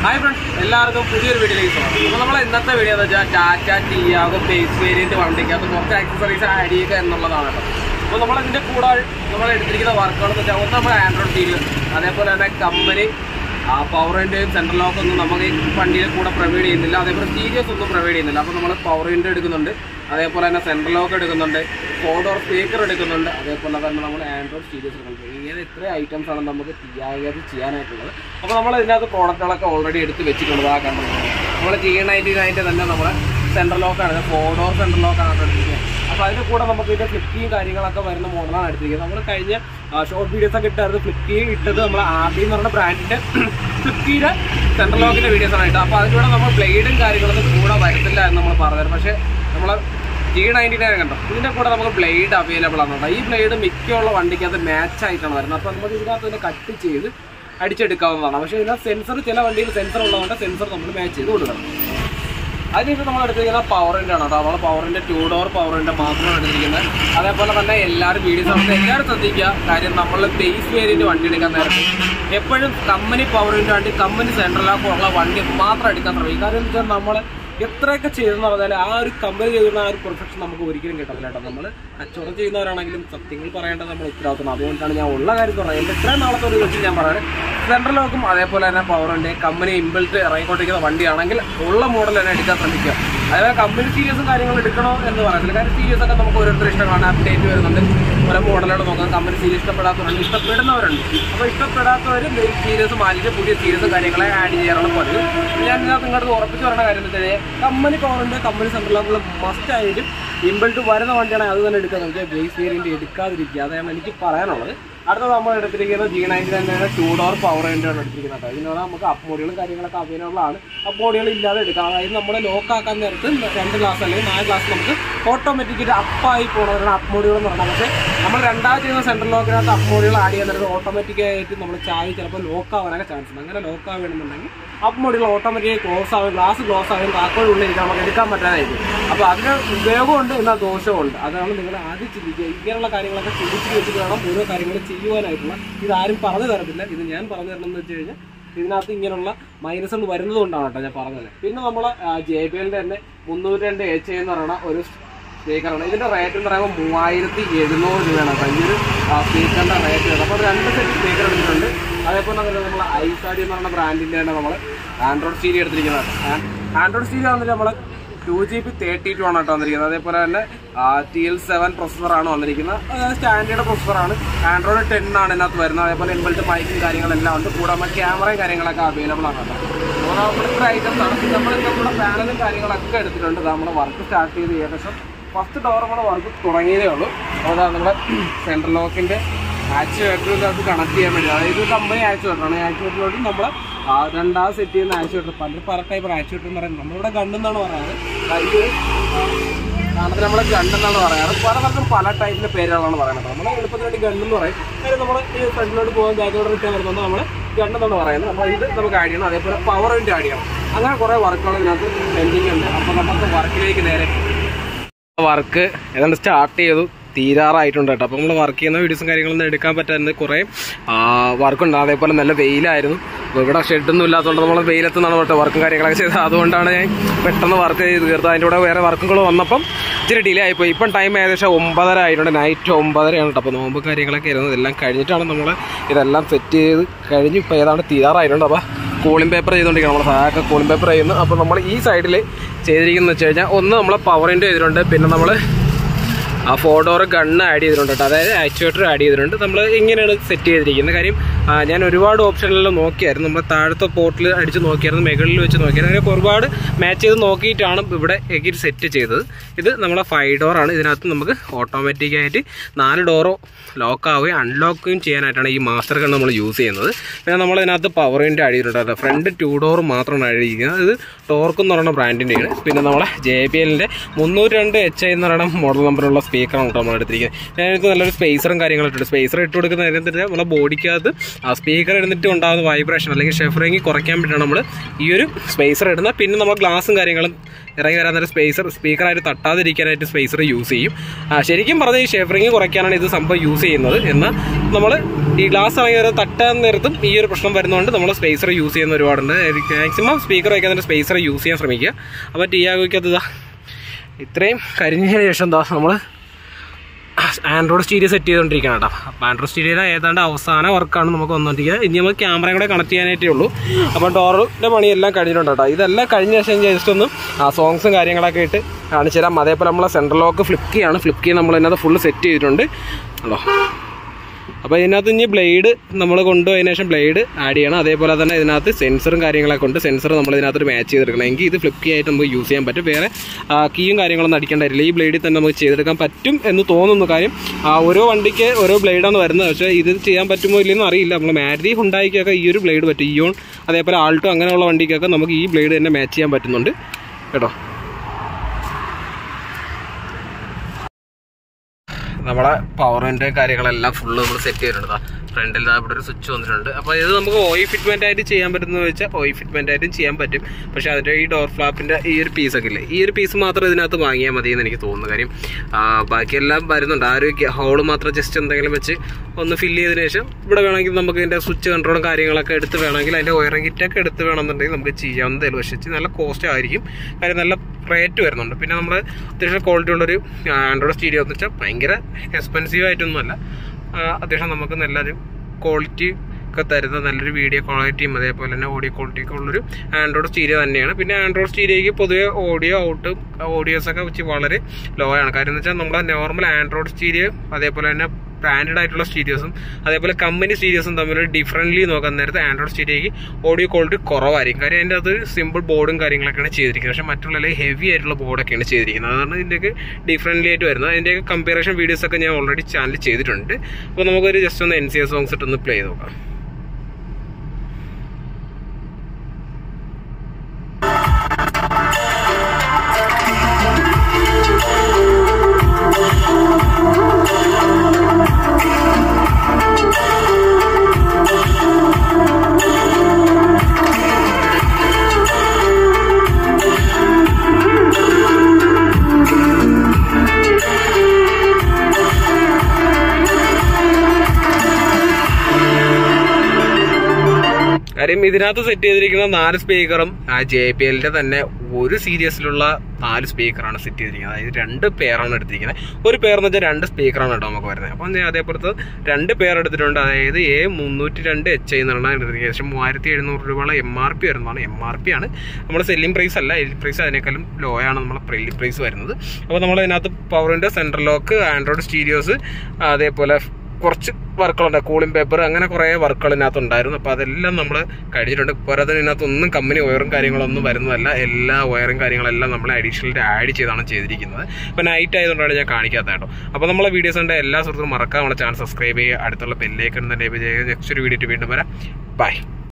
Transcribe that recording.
hi friends എല്ലാവർക്കും പുതിയൊരു വീഡിയോയിലേക്ക് സ്വാഗതം അപ്പോൾ നമ്മൾ ഇന്നത്തെ വീഡിയോ എന്ന് വെച്ചാൽ ടാറ്റ ടിയാഗോ ബേസ് വേരിയന്റ് വണ്ടിക്കകത്ത് കുറച്ച് ആക്സസറീസ് ആഡ് ചെയ്യുക എന്നുള്ളതാണ് കേട്ടോ അപ്പോൾ നമ്മൾ ഇതിൻ്റെ കൂടെ നമ്മൾ എടുത്തിരിക്കുന്ന വർക്കുകൾ എന്ന് വെച്ചാൽ ഒന്ന് നമ്മൾ ആൻഡ്രോയിഡ് ടി വി അതേപോലെ തന്നെ കമ്പനി ആ പവറിൻ്റെയും സെൻട്രൽ ലോക്ക് ഒന്നും നമുക്ക് ഈ വണ്ടിയിൽ കൂടെ പ്രൊവൈഡ് ചെയ്യുന്നില്ല അതേപോലെ സീരിയസ് ഒന്നും പ്രൊവൈഡ് ചെയ്യുന്നില്ല അപ്പോൾ നമ്മൾ പവറിൻ്റെ എടുക്കുന്നുണ്ട് അതേപോലെ തന്നെ സെൻട്രൽ ലോക്ക് എടുക്കുന്നുണ്ട് ഫോർ ഡോർ സ്പീക്കർ എടുക്കുന്നുണ്ട് അതേപോലെ തന്നെ നമ്മൾ ആൻഡ്രോയിഡ് സീരീസ് എടുക്കുന്നുണ്ട് ഇങ്ങനെ ഇത്ര ഐറ്റംസ് ആണ് നമുക്ക് ചെയ്യാതെ ചെയ്യാനായിട്ടുള്ളത് അപ്പോൾ നമ്മൾ ഇതിനകത്ത് പ്രോഡക്റ്റുകളൊക്കെ ഓൾറെഡി എടുത്ത് വെച്ചിട്ടുണ്ട് ആ കണ്ടത് നമ്മൾ ജി നയൻറ്റി നയൻ്റെ തന്നെ നമ്മൾ സെൻട്രൽ ലോക്കാണ് ഫോർ ഡോർ സെൻട്രൽ ലോക്കാണ് എടുത്തിരിക്കുന്നത് അപ്പോൾ അതിൻ്റെ കൂടെ നമുക്ക് ഇതിൻ്റെ ഫ്ലിപ്പിയും കാര്യങ്ങളൊക്കെ വരുന്ന മോഡലാണ് എടുത്തിരിക്കുന്നത് നമ്മൾ കഴിഞ്ഞ ഷോർട്ട് വീഡിയോസ് ഒക്കെ ഇട്ടായിരുന്നു ഫ്ലിപ്പി ഇട്ടത് നമ്മൾ ആർ ഡി എന്ന് പറഞ്ഞ ബ്രാൻഡിൻ്റെ ഫ്ലിപ്പിയുടെ സെൻട്രൽ ലോക്കിൻ്റെ വീഡിയോസ് ആണ് ഇട്ടത് അപ്പോൾ അതിലൂടെ നമ്മൾ ബ്ലേഡും കാര്യങ്ങളൊന്നും കൂടെ വരത്തില്ല എന്ന് നമ്മൾ പറഞ്ഞത് പക്ഷേ നമ്മൾ ജി നയൻറ്റി നയൻ കണ്ടോ ഇതിൻ്റെ കൂടെ നമുക്ക് ബ്ലേഡ് അവൈലബിൾ ആണ് കേട്ടോ ഈ ബ്ലേഡ് മിക്കുള്ള വണ്ടിക്കകത്ത് മാച്ച് ആയിട്ടാണ് വരുന്നത് അപ്പോൾ നമുക്ക് ഇതിനകത്ത് തന്നെ കട്ട് ചെയ്ത് അടിച്ചെടുക്കാവുന്നതാണ് പക്ഷേ ഇതിനകത്ത് സെൻസർ ചില വണ്ടിയിൽ സെൻസർ ഉള്ളതുകൊണ്ട് സെൻസർ നമ്മൾ മാച്ച് ചെയ്ത് കൊടുക്കണം അതിനുശേഷം നമ്മൾ എടുത്തിരിക്കുന്നത് പവറിൻ്റെ ആണ് കേട്ടോ നമ്മൾ പവറിൻ്റെ ടൂ ഡോർ പവറിൻ്റെ മാത്രമാണ് എടുത്തിരിക്കുന്നത് അതേപോലെ തന്നെ എല്ലാവരും വീഡിയോസ് നമുക്ക് എല്ലാവരും ശ്രദ്ധിക്കുക കാര്യം നമ്മൾ ബേസ് വേരിയൻറ്റ് വണ്ടി എടുക്കാൻ നേരത്തെ എപ്പോഴും കമ്പനി പവറിൻ്റെ വണ്ടി കമ്പനി സെൻട്രലൊക്കെ ഉള്ള വണ്ടി മാത്രം എടുക്കാൻ ശ്രമിക്കും കാരണം എന്ന് വെച്ചാൽ നമ്മൾ എത്രയൊക്കെ ചെയ്തെന്ന് പറഞ്ഞാൽ ആ ഒരു കമ്പനി ചെയ്തിരുന്ന ആ ഒരു പെർഫെക്ഷൻ നമുക്ക് ഒരിക്കലും കിട്ടത്തില്ല കേട്ടോ നമ്മൾ കച്ചവടം ചെയ്യുന്നവരാണെങ്കിലും സത്യങ്ങൾ പറയേണ്ടത് നമ്മൾ ഉത്തരവാദിത്തം അതുകൊണ്ടാണ് ഞാൻ ഉള്ള കാര്യം പറയുന്നത് എൻ്റെ ഇത്രയും നാളത്തെ ഒരു വെച്ച് ഞാൻ പറയുന്നത് സെൻട്രൽ ലോക്കും അതേപോലെ തന്നെ പവറിൻ്റെ കമ്പനി ഇമ്പിൾട്ട് ഇറങ്ങിക്കൊണ്ടിരിക്കുന്ന വണ്ടിയാണെങ്കിൽ ഉള്ള മോഡൽ തന്നെ എടുക്കാൻ ശ്രമിക്കുക അതായത് കമ്പനി സീരീസും കാര്യങ്ങൾ എടുക്കണോ എന്ന് പറയത്തില്ല കാരണം സീരീസ് ഒക്കെ നമുക്ക് ഓരോരുത്തർ ഇഷ്ടമാണ് അപ്ഡേറ്റ് വരുന്നുണ്ട് പല മോഡലുകൾ നോക്കാം കമ്പനി സീരീസ് ഇഷ്ടപ്പെടാത്തവരുണ്ട് ഇഷ്ടപ്പെടുന്നവരുണ്ട് അപ്പോൾ ഇഷ്ടപ്പെടാത്തവർ സീരീസ് മാറ്റിയിട്ട് പുതിയ സീരീസും കാര്യങ്ങളെ ആഡ് ചെയ്യാറാണ് പതിവ് ഞാൻ ഇതിനകത്ത് ഇങ്ങോട്ട് ഉറപ്പിച്ച് പറയുന്ന കാര്യം എന്ന് വെച്ചാൽ കമ്പനി പവറിൻ്റെ കമ്പനി സെൻട്രലുകൾ മസ്റ്റ് ആയിട്ടും ഇമ്പിൾട്ട് വരുന്ന വണ്ടിയാണെങ്കിൽ അത് തന്നെ എടുക്കാൻ നോക്കിയാൽ ബേസ് വേരിയൻ്റ് എടുക്കാതിരിക്കുക അതാണ് എനിക്ക് പറയാനുള്ളത് അടുത്ത നമ്മൾ എടുത്തിരിക്കുന്നത് ജി നയൻറ്റി തന്നെയാണ് ടൂ ഡോർ പവർ ആണ് എടുത്തിരിക്കുന്നത് കേട്ടോ ഇതിനുള്ള നമുക്ക് അപ്പ് മോഡികളും കാര്യങ്ങളൊക്കെ അവൈലബിൾ ആണ് അപ്പ് മോഡികൾ ഇല്ലാതെ എടുക്കാം അതായത് നമ്മൾ ലോക്ക് ആക്കാൻ നേരത്ത് രണ്ട് ഗ്ലാസ് അല്ലെങ്കിൽ നാല് ഗ്ലാസ് നമുക്ക് ഓട്ടോമാറ്റിക്കായിട്ട് അപ്പായി പോകുന്നവരാണ് അപ്പ് മോഡികൾ എന്ന് പറഞ്ഞാൽ പക്ഷേ നമ്മൾ രണ്ടാമത് ചെയ്യുന്ന സെൻട്രൽ ലോക്കിനകത്ത് അപ്പ് മോഡികൾ ആഡ് ചെയ്യാൻ നേരത്ത് ഓട്ടോമാറ്റിക്കായിട്ട് നമ്മൾ ചാവി ചിലപ്പോൾ ലോക്ക് ആവാനൊക്കെ ചാൻസ് ഉണ്ട് അങ്ങനെ ലോക്ക് ആവുകയാണെന്നുണ്ടെങ്കിൽ അപ്പ് മോഡികൾ ഓട്ടോമാറ്റിക്കായി ക്ലോസ് ആവും ഗ്ലാസ് ക്ലോസ് ആവും താക്കോൽ ഉള്ളിരിക്കാൻ നമുക്ക് എടുക്കാൻ പറ്റാതായിരിക്കും അപ്പോൾ അതിന് ഉപയോഗമുണ്ട് എന്നാൽ ദോഷമുണ്ട് അതാണ് നിങ്ങൾ ആദ്യം ചിന്തിക്കുക ഇങ്ങനെയുള്ള കാര്യങ്ങളൊക്കെ ചിന്തിച്ച് വെച്ചിട്ട് വേണം ഓരോ കാര്യങ്ങൾ ചെയ്യുവാനായിട്ടുള്ള ഇതാരും പറഞ്ഞു തരത്തില്ല ഇത് ഞാൻ പറഞ്ഞു തരണം എന്ന് വെച്ച് കഴിഞ്ഞാൽ ഇതിനകത്ത് ഇങ്ങനെയുള്ള മൈനസുകൾ വരുന്നത് കൊണ്ടാണ് കേട്ടോ ഞാൻ പറഞ്ഞത് പിന്നെ നമ്മൾ ജെ ബി എല്ലിൻ്റെ തന്നെ മുന്നൂറ്റി രണ്ട് എച്ച് എന്ന് പറയുന്ന ഒരു സ്പീക്കറാണ് ഇതിന്റെ റേറ്റ് എന്ന് പറയുമ്പോൾ മൂവായിരത്തി എഴുന്നൂറ് രൂപയാണ് കേട്ടോ ഈ ഒരു സ്പീക്കറിന്റെ റേറ്റ് വരുന്നത് അപ്പോൾ രണ്ട് സെറ്റ് സ്പീക്കർ എടുത്തിട്ടുണ്ട് അതേപോലെ തന്നെ നമ്മൾ ഐസാഡി എന്ന് പറയുന്ന ബ്രാൻഡിന്റെ തന്നെ നമ്മൾ ആൻഡ്രോയിഡ് സീരി എടുത്തിരിക്കുന്നത് ആൻഡ്രോയിഡ് സീരി വന്നിട്ട് നമ്മൾ two G B thirty two ആണ് കേട്ടോ വന്നിരിക്കുന്നത് അതേപോലെ തന്നെ ടി എൽ സെവൻ പ്രൊസസ്സറാണ് വന്നിരിക്കുന്നത് സ്റ്റാൻഡേർഡ് പ്രൊസസ്സറാണ് ആൻഡ്രോയിഡ് ടെൻ ആണ് ഇതിനകത്ത് വരുന്നത് അതേപോലെ ഇൻബിൾട്ട് മൈക്കും കാര്യങ്ങളെല്ലാം ഉണ്ട് കൂടാതെ ക്യാമറയും കാര്യങ്ങളൊക്കെ അവൈലബിൾ ആണ് കേട്ടോ അപ്പോൾ നമ്മൾ ഇത്ര ഐറ്റംസ് ആണ് പിന്നെ നമ്മൾ നമ്മുടെ പാനലും കാര്യങ്ങളൊക്കെ എടുത്തിട്ടുണ്ട് നമ്മുടെ വർക്ക് സ്റ്റാർട്ട് ചെയ്ത് ഏകദേശം ഫസ്റ്റ് ഡോർ നമ്മുടെ വർക്ക് തുടങ്ങിയതേ ഉള്ളൂ അപ്പോൾ നമ്മുടെ സെൻട്രൽ ലോക്കിൻ്റെ ആക്ച്വേറ്ററിനകത്ത് കണക്ട് ചെയ്യാൻ വേണ്ടി അതായത് കമ്പനി ആക്ച്വേറ്ററാണ് ഈ ആക്ച്വേറ്ററിലോട്ട് നമ്മൾ രണ്ടാമത് സെറ്റ് ചെയ്യുന്ന ആക്ച്വേറ്റർ പലരും പല ടൈപ്പ് ആക്ച്വേറ്റർ എന്ന് പറയുന്നത് നമ്മളിവിടെ ഗണ്ണെന്നാണ് പറയാറ് ഇത് സാധനത്തിന് നമ്മൾ ഗണ്ണെന്നാണ് പറയാറ് പല പലർക്കും പല ടൈപ്പിലെ പേരുകളാണ് പറയുന്നത് നമ്മൾ എളുപ്പത്തിന് വേണ്ടി ഗണ്ണെന്ന് പറയും കാര്യം നമ്മൾ ഈ ഫ്രണ്ടിലോട്ട് പോകാൻ ബാക്കിലോട്ട് റിട്ടേൺ വരുമ്പോൾ നമ്മൾ ഗണ്ണെന്നാണ് പറയുന്നത് അപ്പോൾ ഇത് നമുക്ക് ആഡ് ചെയ്യണം അതേപോലെ പവർ വിൻ്റെ ആഡ് ചെയ്യണം അങ്ങനെ കുറേ വർക്കുകൾ ഇതിനകത്ത് പെൻഡിങ് ഉണ്ട് അപ്പോൾ നമുക്ക് വർക്കിലേക്ക് നേരെ വർക്ക് ഏതാണ്ട് സ്റ്റാർട്ട് ചെയ്തു തീരാറായിട്ടുണ്ട് കേട്ടോ അപ്പോൾ നമ്മൾ വർക്ക് ചെയ്യുന്ന വീഡിയോസും കാര്യങ്ങളൊന്നും എടുക്കാൻ പറ്റാതെ കുറേ വർക്കുണ്ട് അതേപോലെ നല്ല വെയിലായിരുന്നു അപ്പോൾ ഇവിടെ ഷെഡൊന്നും ഇല്ലാത്തതുകൊണ്ട് നമ്മൾ വെയിലത്ത് നിന്നാണ് കേട്ടോ വർക്കും കാര്യങ്ങളൊക്കെ ചെയ്തത് അതുകൊണ്ടാണ് ഞാൻ പെട്ടെന്ന് വർക്ക് ചെയ്ത് തീർത്തത് അതിൻ്റെ കൂടെ വേറെ വർക്കുകൾ വന്നപ്പം ഇച്ചിരി ഡിലേ ആയിപ്പോയി ഇപ്പം ടൈം ഏകദേശം ഒമ്പതര ആയിട്ടുണ്ട് നൈറ്റ് ഒമ്പതരയാണ് കേട്ടോ അപ്പോൾ നോമ്പ് കാര്യങ്ങളൊക്കെ ആയിരുന്നു ഇതെല്ലാം കഴിഞ്ഞിട്ടാണ് നമ്മൾ ഇതെല്ലാം സെറ്റ് ചെയ്ത് കഴിഞ്ഞ് ഇപ്പോൾ ഏതാണ്ട് തീരാറായിട്ടുണ്ട് അപ്പോൾ കൂളിംഗ് പേപ്പർ ചെയ്തുകൊണ്ടിരിക്കണം നമ്മൾ സാധാരണ കൂളിംഗ് പേപ്പർ ചെയ്യുന്നു അപ്പോൾ നമ്മൾ ഈ സൈഡിൽ ചെയ്തിരിക്കുന്നത് വെച്ച് കഴിഞ്ഞാൽ ഒന്ന് നമ്മൾ പവറിൻ്റെ ചെയ്തിട്ടുണ്ട് പിന്നെ നമ്മൾ ആ ഫോർ ഡോർ ഗണ്ണ് ആഡ് ചെയ്തിട്ടുണ്ട് കേട്ടോ അതായത് ആക്ച്വേറ്റർ ആഡ് ചെയ്തിട്ടുണ്ട് നമ്മൾ ഇങ്ങനെയാണ് സെറ്റ് ചെയ്തിരിക്കുന്നത് കാര്യം ആ, ഞാൻ ഒരുപാട് ഓപ്ഷനിലെല്ലാം നോക്കിയായിരുന്നു നമ്മൾ താഴത്തെ പോർട്ടിൽ അടിച്ച് നോക്കിയായിരുന്നു മുകളിൽ വെച്ച് നോക്കിയായിരുന്നു അങ്ങനെ ഒരുപാട് മാച്ച് ചെയ്ത് നോക്കിയിട്ടാണ് ഇവിടെ എഗിൽ സെറ്റ് ചെയ്തത് ഇത് നമ്മളെ ഫൈവ് ഡോറാണ് ഇതിനകത്ത് നമുക്ക് ഓട്ടോമാറ്റിക്കായിട്ട് നാല് ഡോറോ ലോക്ക് ആവുകയും അൺലോക്കുകയും ചെയ്യാനായിട്ടാണ് ഈ മാസ്റ്റർ ഗൺ നമ്മൾ യൂസ് ചെയ്യുന്നത് പിന്നെ നമ്മൾ ഇതിനകത്ത് പവർ വിൻഡ് ആഡ് ചെയ്തിട്ടുണ്ട് ഫ്രണ്ട് ടു ഡോർ മാത്രമാണ് ആഡ് ചെയ്തിരിക്കുന്നത് ഇത് ടോർക്ക് എന്ന് പറയുന്ന ബ്രാൻഡിൻ്റെയാണ് പിന്നെ നമ്മളെ ജെ ബി എല്ലിൻ്റെ മുന്നൂറ്റി രണ്ട് എച്ച് ഐ എന്ന് പറയുന്ന മോഡൽ നമ്പറുള്ള സ്പീക്കറാണ് കേട്ടോ നമ്മൾ എടുത്തിരിക്കുന്നത് അതിനകത്ത് നല്ലൊരു സ്പേസറും കാര്യങ്ങളൊക്കെ ഉണ്ട് സ്പേസർ ഇട്ട് കൊടുക്കുന്ന അതിനകത്ത് നമ്മളെ ബോഡിക്കകത്ത് സ്പീക്കർ ഇടുന്നിട്ട് ഉണ്ടാകുന്ന വൈബ്രേഷൻ അല്ലെങ്കിൽ ഷെഫറിങ് കുറയ്ക്കാൻ വേണ്ടിയിട്ടാണ് നമ്മൾ ഈ ഒരു സ്പേസർ ഇടുന്നത് പിന്നെ നമ്മൾ ഗ്ലാസും കാര്യങ്ങളും ഇറങ്ങി വരാൻ നേരം സ്പേസർ സ്പീക്കറായിട്ട് തട്ടാതിരിക്കാനായിട്ട് സ്പേസർ യൂസ് ചെയ്യും ആ, ശരിക്കും പറഞ്ഞാൽ ഈ ഷെഫറിങ് കുറയ്ക്കാനാണ് ഇത് സംഭവം യൂസ് ചെയ്യുന്നത് എന്നാൽ നമ്മൾ ഈ ഗ്ലാസ് ഇറങ്ങി വരാൻ തട്ടാൻ നേരത്തും ഈ ഒരു പ്രശ്നം വരുന്നതുകൊണ്ട് നമ്മൾ സ്പേസർ യൂസ് ചെയ്യുന്ന ഒരുപാടുണ്ട് മാക്സിമം സ്പീക്കർ വയ്ക്കാൻ നേരം സ്പേസർ യൂസ് ചെയ്യാൻ ശ്രമിക്കുക അപ്പോൾ ടിയാഗോയ്ക്കകത്ത് ഇതാ ഇത്രയും കരിഞ്ഞതിന് ശേഷം എന്താ നമ്മൾ ആൻഡ്രോയിഡ് സ്റ്റീരിയോ സെറ്റ് ചെയ്തുകൊണ്ടിരിക്കുകയാണ് കേട്ടോ അപ്പോൾ ആൻഡ്രോയിഡ് സ്റ്റീരിയോയുടെ ഏതാണ്ട് അവസാന വർക്കാണ് നമുക്ക് വന്നുകൊണ്ടിരിക്കുന്നത് ഇനി നമുക്ക് ക്യാമറയും കൂടെ കണക്ട് ചെയ്യാനായിട്ടേ ഉള്ളൂ അപ്പോൾ ഡോറിൻ്റെ പണിയെല്ലാം കഴിഞ്ഞിട്ടുണ്ട് കേട്ടോ ഇതെല്ലാം കഴിഞ്ഞ ശേഷം ജസ്റ്റ് ഒന്ന് ആ സോങ്സും കാര്യങ്ങളൊക്കെ ഇട്ട് കാണിച്ചു തരാം അതേപോലെ നമ്മളെ സെൻട്രൽ ലോക്ക് ഫ്ലിപ്പ് കീ ആണ് ഫ്ലിപ്പ് കീ നമ്മൾ ഇതിനകത്ത് ഫുള്ള് സെറ്റ് ചെയ്തിട്ടുണ്ട് ഹലോ അപ്പോൾ ഇതിനകത്ത് ഇനി ബ്ലേഡ് നമ്മൾ കൊണ്ടുപോയതിനു ശേഷം ബ്ലേഡ് ആഡ് ചെയ്യണം അതേപോലെ തന്നെ ഇതിനകത്ത് സെൻസറും കാര്യങ്ങളൊക്കെ ഉണ്ട് സെൻസർ നമ്മൾ ഇതിനകത്ത് മാച്ച് ചെയ്തെടുക്കണം എങ്കിൽ ഇത് ഫ്ലിപ്പ് കീ ആയിട്ട് നമുക്ക് യൂസ് ചെയ്യാൻ പറ്റും വേറെ കീയും കാര്യങ്ങളൊന്നും അടിക്കേണ്ടതില്ല ഈ ബ്ലേഡിൽ തന്നെ നമുക്ക് ചെയ്തെടുക്കാൻ പറ്റും എന്ന് തോന്നുന്നു കാര്യം ആ, ഓരോ വണ്ടിക്ക് ഓരോ ബ്ലേഡാണ് വരുന്നത് പക്ഷേ ഇത് ചെയ്യാൻ പറ്റുമോ ഇല്ലെന്ന് അറിയില്ല നമ്മൾ മാരുതി ഹുണ്ടായിക്കൊക്കെ ഈ ഒരു ബ്ലേഡ് പറ്റും ഇയോൺ അതേപോലെ ആൾട്ടോ അങ്ങനെയുള്ള വണ്ടിക്കൊക്കെ നമുക്ക് ഈ ബ്ലേഡ് തന്നെ മാച്ച് ചെയ്യാൻ പറ്റുന്നുണ്ട് കേട്ടോ നമ്മളെ പവറിൻ്റെ കാര്യങ്ങളെല്ലാം ഫുള്ള് നമ്മൾ സെറ്റ് ചെയ്തിട്ടുണ്ട് ഫ്രണ്ടിൽ ഇവിടെ ഒരു സ്വിച്ച് വന്നിട്ടുണ്ട് അപ്പോൾ ഇത് നമുക്ക് ഓയിൽ ഫിറ്റ്മെൻ്റ് ആയിട്ട് ചെയ്യാൻ പറ്റുന്ന വെച്ചാൽ ഓയിൽ ഫിറ്റ്മെൻ്റ് ആയിട്ടും ചെയ്യാൻ പറ്റും പക്ഷേ അതിൻ്റെ ഈ ഡോർ ഫ്ലാപ്പിൻ്റെ ഈ ഒരു പീസൊക്കെ ഇല്ലേ ഈ ഒരു പീസ് മാത്രം ഇതിനകത്ത് വാങ്ങിയാൽ മതി എന്ന് എനിക്ക് തോന്നുന്നു കാര്യം ആ, ബാക്കിയെല്ലാം വരുന്നുണ്ട് ആ ഒരു ഹോള് മാത്രം ജസ്റ്റ് എന്തെങ്കിലും വെച്ച് ഒന്ന് ഫില്ല് ചെയ്തതിന് ശേഷം ഇവിടെ വേണമെങ്കിൽ നമുക്ക് ഇതിൻ്റെ സ്വിച്ച് കൺട്രോളും കാര്യങ്ങളൊക്കെ എടുത്ത് വേണമെങ്കിൽ അതിൻ്റെ വയറിംഗ് കിറ്റൊക്കെ എടുത്ത് വേണമെന്നുണ്ടെങ്കിൽ നമുക്ക് ചെയ്യാവുന്നതേ പക്ഷേ ഇത് നല്ല കോസ്റ്റ് ആയിരിക്കും കാര്യം നല്ല റേറ്റ് വരുന്നുണ്ട് പിന്നെ നമ്മൾ അത്യാവശ്യം ക്വാളിറ്റി ഉള്ളൊരു ആൻഡ്രോയിഡ് സ്റ്റീരിയോ എന്ന് വെച്ചാൽ ഭയങ്കര എക്സ്പെൻസീവ് ആയിട്ടൊന്നുമല്ല ആ, അത്യാവശ്യം നമുക്ക് നല്ലൊരു ക്വാളിറ്റി ഒക്കെ തരുന്ന നല്ലൊരു വീഡിയോ ക്വാളിറ്റിയും അതേപോലെ തന്നെ ഓഡിയോ ക്വാളിറ്റി ഒക്കെ ഉള്ളൊരു ആൻഡ്രോയിഡ് സ്റ്റീരിയോ തന്നെയാണ് പിന്നെ ആൻഡ്രോയിഡ് സ്റ്റീരിയോയ്ക്ക് പൊതുവെ ഓഡിയോ ഔട്ടും ഓഡിയോസ് ഒക്കെ വെച്ച് വളരെ ലോ ആണ് കാര്യം എന്ന് വെച്ചാൽ നമ്മളെ നോർമൽ ആൻഡ്രോയിഡ് സ്റ്റീരിയോ അതേപോലെ തന്നെ ബ്രാൻഡഡ് ആയിട്ടുള്ള സ്റ്റീരിയോസും അതേപോലെ കമ്പനി സ്റ്റീരിയോസും തമ്മിൽ ഡിഫറൻ്റ്ലി നോക്കാൻ നേരത്തെ ആൻഡ്രോയിഡ് സ്റ്റീരിയോയ്ക്ക് ഓഡിയോ ക്വാളിറ്റി കുറവായിരിക്കും കാര്യം അതിൻ്റെ അത് സിമ്പിൾ ബോർഡും കാര്യങ്ങളൊക്കെയാണ് ചെയ്തിരിക്കുന്നത് പക്ഷേ മറ്റുള്ള ഹെവി ആയിട്ടുള്ള ബോർഡൊക്കെയാണ് ചെയ്തിരിക്കുന്നത് അതാണ് ഇതിൻ്റെയൊക്കെ ഡിഫറൻ്റ്ലി ആയിട്ട് വരുന്നത് അതിൻ്റെയൊക്കെ കമ്പാരിസൺ വീഡിയോസ് ഒക്കെ ഞാൻ ഓൾറെഡി ചാനൽ ചെയ്തിട്ടുണ്ട് അപ്പോൾ നമുക്കൊരു ജസ്റ്റ് ഒന്ന് എൻ സി എസ് സോങ്സ് ഇട്ടൊന്ന് പ്ലേ ചെയ്ത് നോക്കാം കാര്യം ഇതിനകത്ത് സെറ്റ് ചെയ്തിരിക്കുന്ന നാല് സ്പീക്കറും ആ ജെ പി എല്ലിന്റെ തന്നെ ഒരു സീരീസിലുള്ള നാല് സ്പീക്കറാണ് സെറ്റ് ചെയ്തിരിക്കുന്നത് അതായത് രണ്ട് പേരാണ് എടുത്തിരിക്കുന്നത് ഒരു പേർ എന്ന് വെച്ചാൽ രണ്ട് സ്പീക്കറാണ് കേട്ടോ നമുക്ക് വരുന്നത് അപ്പം അതേപോലത്തെ രണ്ട് പേർ എടുത്തിട്ടുണ്ട് അതായത് എ മുന്നൂറ്റി രണ്ട് എച്ച് ഐ എന്നാണ് എടുത്തിരിക്കുന്നത് ഏകദേശം മൂവായിരത്തി എഴുന്നൂറ് രൂപയുള്ള എം ആർ പി വരുന്നതാണ് എം ആർ പി ആണ് നമ്മുടെ സെല്ലിംഗ് പ്രൈസ് അല്ല എൽ പ്രൈസ് അതിനേക്കാളും ലോ ആണ് നമ്മളെ പ്രില്ലി പ്രൈസ് വരുന്നത് അപ്പോൾ നമ്മൾ ഇതിനകത്ത് പവറിൻ്റെ സെൻട്രൽ ലോക്ക് ആൻഡ്രോയിഡ് സ്റ്റീരിയോസ് അതേപോലെ കുറച്ച് വർക്കുകളുണ്ട് കൂളിംഗ് പേപ്പർ അങ്ങനെ കുറേ വർക്കുകൾ ഇതിനകത്ത് ഉണ്ടായിരുന്നു അപ്പോൾ അതെല്ലാം നമ്മൾ കഴിഞ്ഞിട്ടുണ്ട് പോരാതെ ഇതിനകത്ത് ഒന്നും കമ്പനി വയറും കാര്യങ്ങളൊന്നും വരുന്നതല്ല എല്ലാ വയറും കാര്യങ്ങളെല്ലാം നമ്മൾ അഡീഷണൽ ആഡ് ചെയ്താണ് ചെയ്തിരിക്കുന്നത് ഇപ്പോൾ നൈറ്റ് ആയതുകൊണ്ടാണ് ഞാൻ കാണിക്കാത്തത് കേട്ടോ അപ്പോൾ നമ്മളെ വീഡിയോസ് ഉണ്ട് എല്ലാ സുഹൃത്തുക്കളും മറക്കാം നമ്മുടെ ചാനൽ സബ്സ്ക്രൈബ് ചെയ്യുക അടുത്തുള്ള ബെല്ലേക്ക് എനേബിൾ ചെയ്യുക നെക്സ്റ്റ് ഒരു വീഡിയോ വീണ്ടും വരാം ബൈ